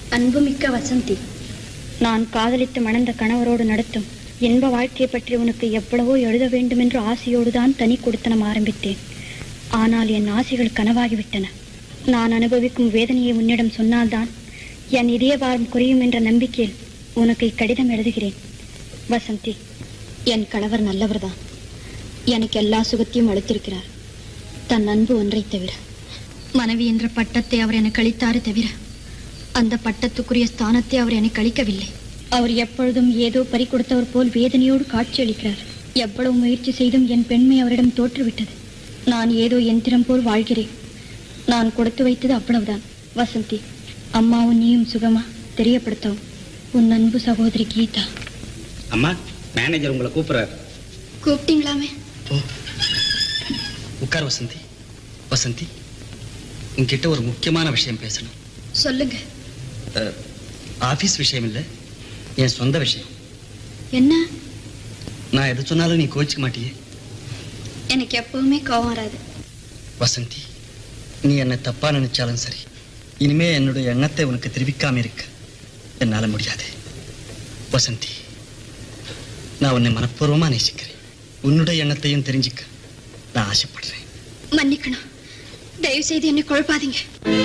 அன்புமிக்க வசந்தி நான் காதலித்து மணந்த கணவரோடு நடத்தும் இன்ப வாழ்க்கையை பற்றி உனக்கு எவ்வளவோ எழுத வேண்டுமென்று ஆசையோடு தான் தனி கொடுத்தனம் ஆரம்பித்தேன் ஆனால் என் ஆசைகள் கனவாகிவிட்டன நான் அனுபவிக்கும் வேதனையை உன்னிடம் சொன்னால்தான் என் இதயபாரம் குறையும் என்ற நம்பிக்கையில் உனக்கு இக்கடிதம் எழுதுகிறேன் வசந்தி என் கணவர் நல்லவர்தான் எனக்கு எல்லா சுகத்தையும் அளித்திருக்கிறார் தன் அன்பு ஒன்றை தவிர மனைவி என்ற பட்டத்தை அவர் எனக்கு அளித்தாரே தவிர அந்த பட்டத்துக்குரிய ஸ்தானத்தை அவர் எனக்கு அளிக்கவில்லை அவர் எப்பொழுதும் ஏதோ பறி கொடுத்தவர் போல் வேதனையோடு காட்சியளிக்கிறார் எவ்வளவு முயற்சி செய்தும் என் பெண்மை அவரிடம் தோற்றுவிட்டது நான் ஏதோ எந்திரம் போல் வாழ்கிறேன் நான் கொடுத்து வைத்தது அவ்வளவுதான் வசந்தி அம்மாவும் நீயும் சுகமா தெரியப்படுத்தவும் உன் அன்பு சகோதரி கீதா அம்மா மேனேஜர் உங்களை கூப்பிடுறாரு கூப்பிட்டீங்களாமே ஓ உட்கார் வசந்தி வசந்தி உன்கிட்ட ஒரு முக்கியமான விஷயம் பேசணும் சொல்லுங்க அஹ், ஆபீஸ் விஷயம் இல்லை என் சொந்த விஷயம் என்ன நான் எது சொன்னாலும் நீ கோச்சிக்க மாட்டியே எனக்கு எப்பவுமே கோவம் வராது வசந்தி நீ என்னை தப்பா நினைச்சாலும் சரி இனிமே என்னுடைய எண்ணத்தை உனக்கு தெரிவிக்காம இருக்க என்னால முடியாது வசந்தி நான் உன்னை மனப்பூர்வமா நேசிக்கிறேன் உன்னுடைய எண்ணத்தையும் தெரிஞ்சுக்க நான் ஆசைப்படுறேன் மன்னிக்கணும் தயவு செய்து என்னை குழப்பாதீங்க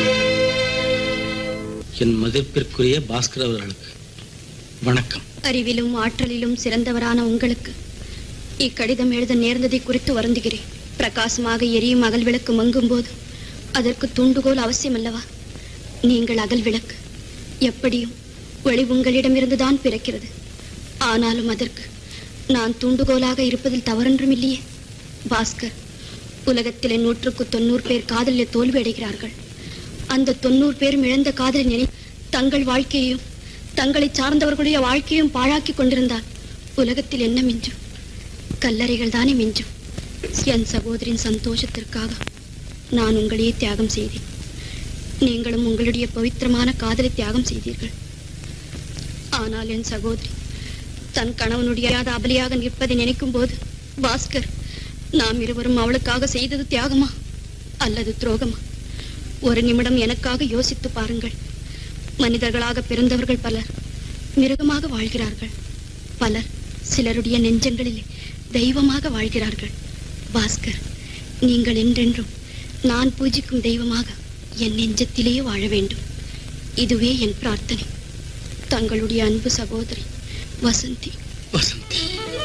என் மதிப்பிற்குரிய பாஸ்கர் அவர்களுக்கு வணக்கம் அறிவிலும் ஆற்றலிலும் சிறந்தவரான உங்களுக்கு இக்கடிதம் எழுத நேர்ந்ததை குறித்து வருந்துகிறேன் பிரகாசமாக எரியும் அகல் விளக்கு மங்கும் போது அதற்கு தூண்டுகோல் அவசியம் அல்லவா நீங்கள் அகல் விளக்கு எப்படியும் ஒளி உங்களிடமிருந்துதான் பிறக்கிறது ஆனாலும் அதற்கு நான் தூண்டுகோலாக இருப்பதில் தவறொன்றும் இல்லையே பாஸ்கர் உலகத்திலே நூற்றுக்கு தொண்ணூறு பேர் காதலில் தோல்வி அடைகிறார்கள் அந்த தொண்ணூறு பேரும் இழந்த காதலை நினை தங்கள் வாழ்க்கையையும் தங்களை சார்ந்தவர்களுடைய வாழ்க்கையும் பாழாக்கி கொண்டிருந்தால் உலகத்தில் என்ன மிஞ்சும் கல்லறைகள் தானே மிஞ்சும் என் சகோதரின் சந்தோஷத்திற்காக நான் உங்களையே தியாகம் செய்தேன் நீங்களும் உங்களுடைய பவித்திரமான காதலை தியாகம் செய்தீர்கள் ஆனால் என் சகோதரி தன் கணவனுடைய அபலியாக நிற்பதை நினைக்கும் போது பாஸ்கர் நாம் இருவரும் அவளுக்காக செய்தது தியாகமா அல்லது துரோகமா ஒரு நிமிடம் எனக்காக யோசித்து பாருங்கள் மனிதர்களாக பிறந்தவர்கள் பலர் மிருகமாக வாழ்கிறார்கள் பலர் சிலருடைய நெஞ்சங்களிலே தெய்வமாக வாழ்கிறார்கள் பாஸ்கர் நீங்கள் என்றென்றும் நான் பூஜிக்கும் தெய்வமாக என் நெஞ்சத்திலேயே வாழ வேண்டும் இதுவே என் பிரார்த்தனை தங்களுடைய அன்பு சகோதரி வசந்தி வசந்தி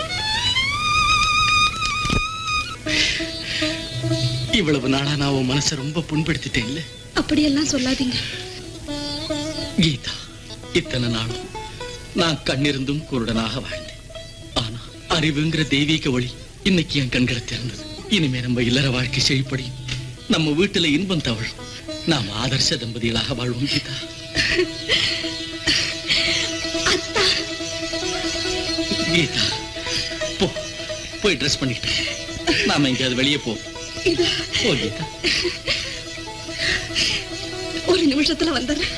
இவ்வளவு நாளா நான் உன் மனசை ரொம்ப புண்படுத்திட்டேன் இல்ல அப்படியெல்லாம் சொல்லாதீங்க கீதா இத்தனை நாளும் நான் கண்ணிருந்தும் குருடனாக வாழ்ந்தேன் ஆனா அறிவுங்கிற தெய்வீக ஒளி இன்னைக்கு என் கண்களை திறந்தது இனிமே நம்ம இல்லற வாழ்க்கை செழிப்படியும் நம்ம வீட்டுல இன்பம் தவழும் நாம் ஆதர்ச தம்பதிகளாக வாழ்வோம் கீதா கீதா போ போய் ட்ரெஸ் பண்ணிட்டு நாம எங்கேயாவது வெளியே போ போ கீதா ஒரு நிமிஷத்துல வந்துடுறேன்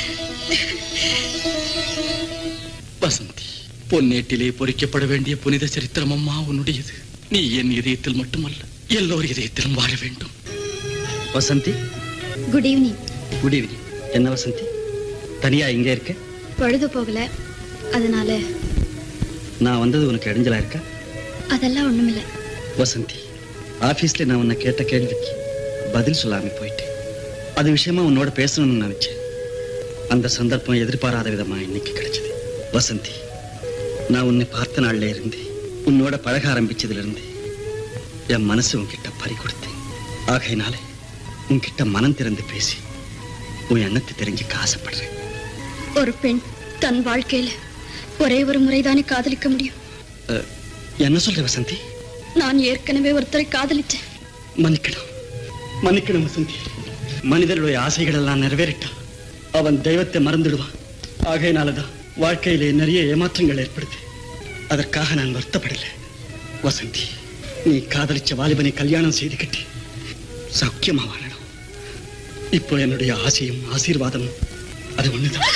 வசந்தி பொன்னேட்டிலே பொறிக்கப்பட வேண்டிய புனித சரித்திரம் அம்மா உன்னுடையது நீ என் இதயத்தில் மட்டுமல்ல எல்லோர் இதயத்திலும் வாழ வேண்டும் Vasanthi good evening good evening என்ன வசந்தி தனியா இங்க இருக்க பொழுது போகல அதனால நான் வந்தது உனக்கு இடைஞ்சலா இருக்கா அதெல்லாம் ஒண்ணுமில்ல வசந்தி ஆபீஸ்ல நான் உன்னை கேட்ட கேள்விக்கு பதில் சொல்லாம போயிட்டேன் அது விஷயமா உன்னோட பேசணும்னு நினைச்சேன் அந்த சந்தர்ப்பம் எதிர்பாராத விதமா இன்னைக்கு கிடைச்சது வசந்தி நான் உன்னை பார்த்த நாள்ல இருந்து உன்னோட பழக ஆரம்பிச்சதுல இருந்து என் மனசு உன்கிட்ட பறி கொடுத்தேன் ஆகையினாலே உன்கிட்ட மனம் திறந்து பேசி உன் எண்ணத்தை தெரிஞ்சுக்க ஆசைப்படுறேன் ஒரு பெண் தன் வாழ்க்கையில ஒரே ஒரு முறைதானே காதலிக்க முடியும் அஹ், என்ன சொல்ற வசந்தி நான் ஏற்கனவே ஒருத்தரை காதலிச்சேன் மன்னிக்கணும் மன்னிக்கணும் வசந்தி மனிதனுடைய ஆசைகள் எல்லாம் நிறைவேறிட்டா அவன் தெய்வத்தை மறந்துடுவான் ஆகையினாலதான் வாழ்க்கையிலே நிறைய ஏமாற்றங்கள் ஏற்படுது அதற்காக நான் வருத்தப்படல வசந்தி நீ காதலிச்ச வாலிபனை கல்யாணம் செய்து கட்டி சௌக்கியமா வாழணும் இப்போ என்னுடைய ஆசையும் ஆசீர்வாதமும் அது ஒண்ணுதான்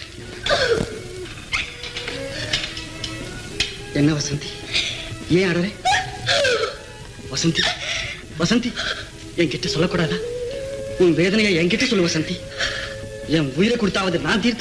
என்ன வசந்தி ஏன் அடறே வசந்தி வசந்தி என்கிட்ட சொல்லக்கூடாதா உன் வேதனையை என்கிட்ட சொல்லு வசந்தி என் உயிரை கொடுத்தாவது நான் தீர்த்து